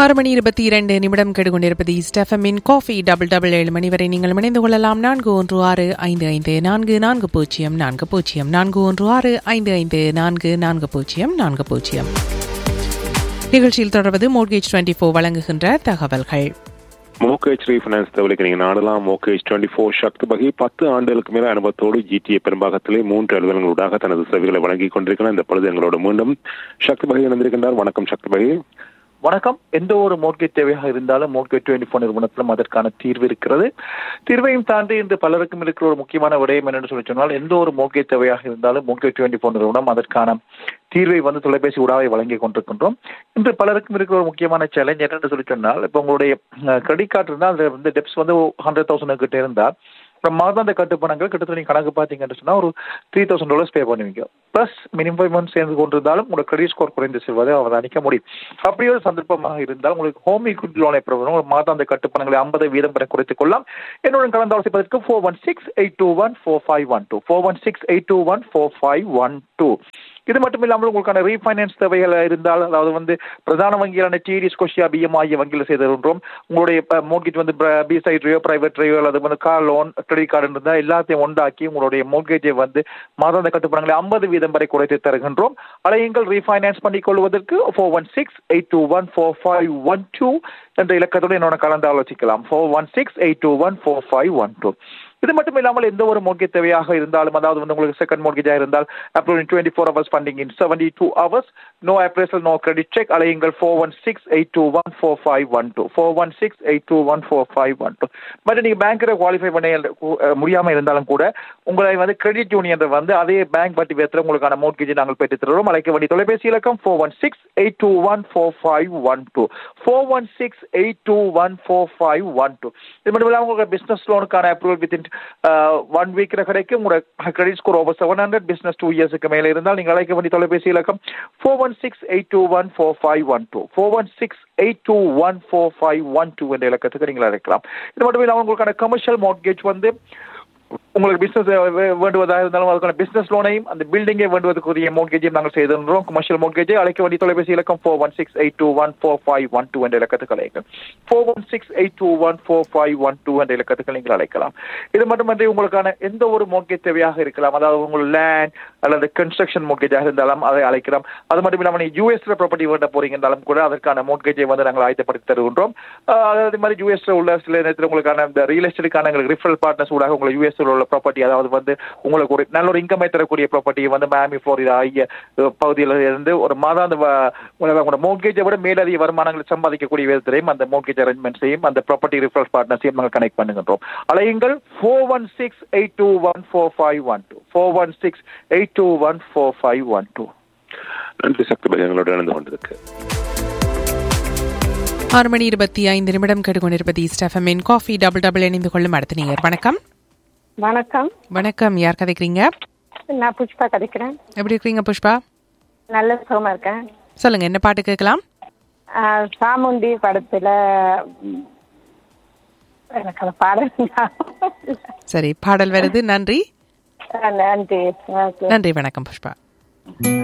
ஆறு மணி இருபத்தி இரண்டு நிமிடம் கெடுகொண்டிருப்பது ஸ்டெஃபமின் காஃபி டபுள் டபுள் ஏழு மணி வரை நீங்கள் இணைந்து கொள்ளலாம் நான்கு ஒன்று ஆறு ஐந்து ஐந்து நான்கு நான்கு பூஜ்ஜியம் நான்கு பூஜ்ஜியம் நான்கு ஒன்று ஆறு ஐந்து ஐந்து நான்கு நான்கு பூஜ்ஜியம் நான்கு பூஜ்ஜியம் நிகழ்ச்சியில் தொடர்வது மோர்கேஜ் டுவெண்ட்டி ஃபோர் வழங்குகின்ற தகவல்கள் மோகேஜ் ரீஃபைனான்ஸ் தகவலுக்கு நீங்க நாடலாம் மோகேஜ் டுவெண்ட்டி ஃபோர் சக்தி வகை பத்து ஆண்டுகளுக்கு மேல அனுபவத்தோடு ஜிடிஏ பெரும்பாகத்திலே மூன்று அலுவலங்களூடாக தனது சேவைகளை வழங்கிக் கொண்டிருக்கிறார் இந்த பொழுது எங்களோட மீண்டும் சக்தி வகை இணைந்திருக்கின்றார் வணக்கம் சக்தி வகை வணக்கம் எந்த ஒரு மோர்கேஜ் தேவையாக இருந்தாலும் மோர்கேஜ் டுவெண்ட்டி ஃபோர் நிறுவனத்திலும் அதற்கான தீர்வு இருக்கிறது தீர்வையும் தாண்டி இன்று பலருக்கும் இருக்கிற ஒரு முக்கியமான விடயம் என்னென்னு சொல்லி சொன்னால் எந்த ஒரு மோர்கேஜ் தேவையாக இருந்தாலும் மோர்கேஜ் டுவெண்ட்டி ஃபோர் நிறுவனம் அதற்கான தீர்வை வந்து தொலைபேசி ஊடாக வழங்கி கொண்டிருக்கின்றோம் இன்று பலருக்கும் இருக்கிற ஒரு முக்கியமான சேலஞ்ச் என்னென்னு சொல்லி சொன்னால் இப்போ உங்களுடைய கிரெடிட் கார்டு இருந்தால் அதில் வந்து டெப்ஸ் வந்து ஹண்ட்ரட் தௌசண்ட் கிட்ட இருந்தால் அப்புறம் மாதாந்த கட்டுப்பணங்கள் கிட்டத்தட்ட நீங்கள் கணக்கு பார்த்தீங்கன்னு சொன்னால் ஒரு த்ரீ தௌசண்ட் டாலர்ஸ் பே பண்ணுவீங்க ப்ளஸ் மினிமம் பேமெண்ட் சேர்ந்து கொண்டிருந்தாலும் உங்களோட கிரெடிட் ஸ்கோர் குறைந்து செல்வதை அவதானிக்க முடியும் அப்படி ஒரு சந்தர்ப்பமாக இருந்தால் உங்களுக்கு ஹோம் ஈக்விட்டி லோனை பெறுவதும் ஒரு மாதாந்த கட்டுப்பணங்களை ஐம்பது வீதம் பெற குறைத்துக் கொள்ளலாம் என்னுடன் கலந்து ஆலோசிப்பதற்கு four one six eight two one four five one two four one six eight two one four five one two இது மட்டும் இல்லாமல் உங்களுக்கான ரீஃபைனான்ஸ் தேவைகள் இருந்தால் அதாவது வந்து பிரதான வங்கிகளான டிடி ஸ்கோஷியா பிஎம் ஆகிய வங்கியில் செய்திருக்கிறோம் உங்களுடைய மோர்கேஜ் வந்து பி சைட்லையோ பிரைவேட் ரையோ அல்லது வந்து கார் லோன் கிரெடிட் கார்டு இருந்தால் எல்லாத்தையும் உண்டாக்கி உங்களுடைய மோர்கேஜை வந்து மாதாந்த கட்டுப்பணங்களை ஐம்பது வீதம் வரை குறைத்து தருகின்றோம் அலையுங்கள் ரீஃபைனான்ஸ் பண்ணிக் கொள்வதற்கு four one six eight two one four five one two என்ற இலக்கத்தோடு என்னோட கலந்து ஆலோசிக்கலாம் four one six eight two one four five one two இது மட்டும் இல்லாமல் எந்த ஒரு மோர்கேஜ் தேவையாக இருந்தாலும் அதாவது வந்து உங்களுக்கு செகண்ட் மோர்கேஜாக இருந்தால் approve twenty four hours funding in seventy two hours no appraisal no credit check அலையுங்கள் four one six eight two one four five one two four one six eight two one four five one two but நீங்கள் பேங்க்கில் qualify பண்ண முடியாமல் இருந்தாலும் கூட உங்களை வந்து credit union வந்து அதே பேங்க் வட்டி வேத்தில் உங்களுக்கான மோர்கேஜை நாங்கள் பெற்று தருவோம் அழைக்க வேண்டிய தொலைபேசி இலக்கம் four one six eight two one four five one two four one six eight two one four five one two இது மட்டும் இல்லாமல் உங்களுக்கு பிஸ்னஸ் லோனுக்கான அப்ரூவல் வித்தின் ஒன் வீக்கில் கிடைக்கும் உங்களோட credit score over seven hundred business two இயர்ஸுக்கு மேலே இருந்தால் நீங்கள் அழைக்க வேண்டிய தொலைபேசி இலக்கம் four one six eight two one four five one two four one six eight two one four five one two என்ற இலக்கத்துக்கு நீங்கள் அழைக்கலாம் இது மட்டும் இல்லாமல் உங்களுக்கான கமர்ஷியல் மார்க்கேஜ் வந்து உங்களுக்கு பிசினஸ் வேண்டுவதாக இருந்தாலும் அதுக்கான பிசினஸ் லோனையும் அந்த பில்டிங்கை வேண்டுவதற்குரிய மோட்கேஜையும் நாங்கள் செய்திருந்தோம் கமர்ஷியல் மோட்கேஜை அழைக்க வேண்டிய தொலைபேசி இலக்கம் four one six eight two one four five one two என்ற இலக்கத்துக்கு அழைக்கும் four one six eight two one four five one two என்ற இலக்கத்துக்கு நீங்கள் அழைக்கலாம் இது மட்டுமன்றி உங்களுக்கான எந்த ஒரு மோட்கேஜ் தேவையாக இருக்கலாம் அதாவது உங்கள் லேண்ட் அல்லது கன்ஸ்ட்ரக்ஷன் மோட்கேஜாக இருந்தாலும் அதை அழைக்கலாம் அது மட்டும் இல்லாமல் நீங்கள் யூஎஸ்ல ப்ராப்பர்ட்டி வேண்ட போறீங்க இருந்தாலும் கூட அதற்கான மோட்கேஜை வந்து நாங்கள் ஆயத்தப்படுத்தி தருகின்றோம் அதே மாதிரி யூஎஸ்ல உள்ள சில நேரத்தில் உங்களுக்கான இந்த ரியல் எஸ்டேட்டுக்கான எங்களுக்கு ரிஃபரல் பார்ட்னர்ஸ் ஊடாக உங்களை யூஎஸ்ல உள்ள ப்ராப்பர்ட்டி அதாவது வந்து உங்களுக்கு ஒரு நல்ல ஒரு இன்கமை தரக்கூடிய ப்ராப்பர்ட்டி வந்து மேமி ஃப்ளோரிடா ஆகிய பகுதியில் இருந்து ஒரு மாதாந்த உங்களோட மோட்கேஜை விட மேலதிக வருமானங்களை சம்பாதிக்கக்கூடிய விதத்திலையும் அந்த மோட்கேஜ் அரேஞ்ச்மெண்ட்ஸையும் அந்த ப்ராப்பர்ட்டி ரிஃபரல் பார்ட்னர்ஸையும் நாங்கள் கனெக்ட் பண்ணுகின்றோம் அலையுங்கள் four one six eight two one four five one two four one six eight two one four five one two நன்றி சக்தி வகை எங்களோட இணைந்து கொண்டிருக்கு ஆறு மணி இருபத்தி ஐந்து நிமிடம் கெடுகொண்டிருப்பது ஸ்டெஃபமின் காஃபி டபுள் டபுள் இணைந்து கொள்ளும் அடுத்த நீர் வணக்கம் வணக்கம் வணக்கம் யார் கதைக்கிறீங்க நான் புஷ்பா கதைக்கிறேன் எப்படி இருக்கீங்க புஷ்பா நல்ல சுகமா இருக்கேன் சொல்லுங்க என்ன பாட்டு கேட்கலாம் ஆஹ் சாமுண்டி படத்துல ம், எனக்கு அந்த பாடல் ஞாபகம் இல்ல. சரி பாடல் வருது நன்றி நன்றி ஓகே நன்றி வணக்கம் புஷ்பா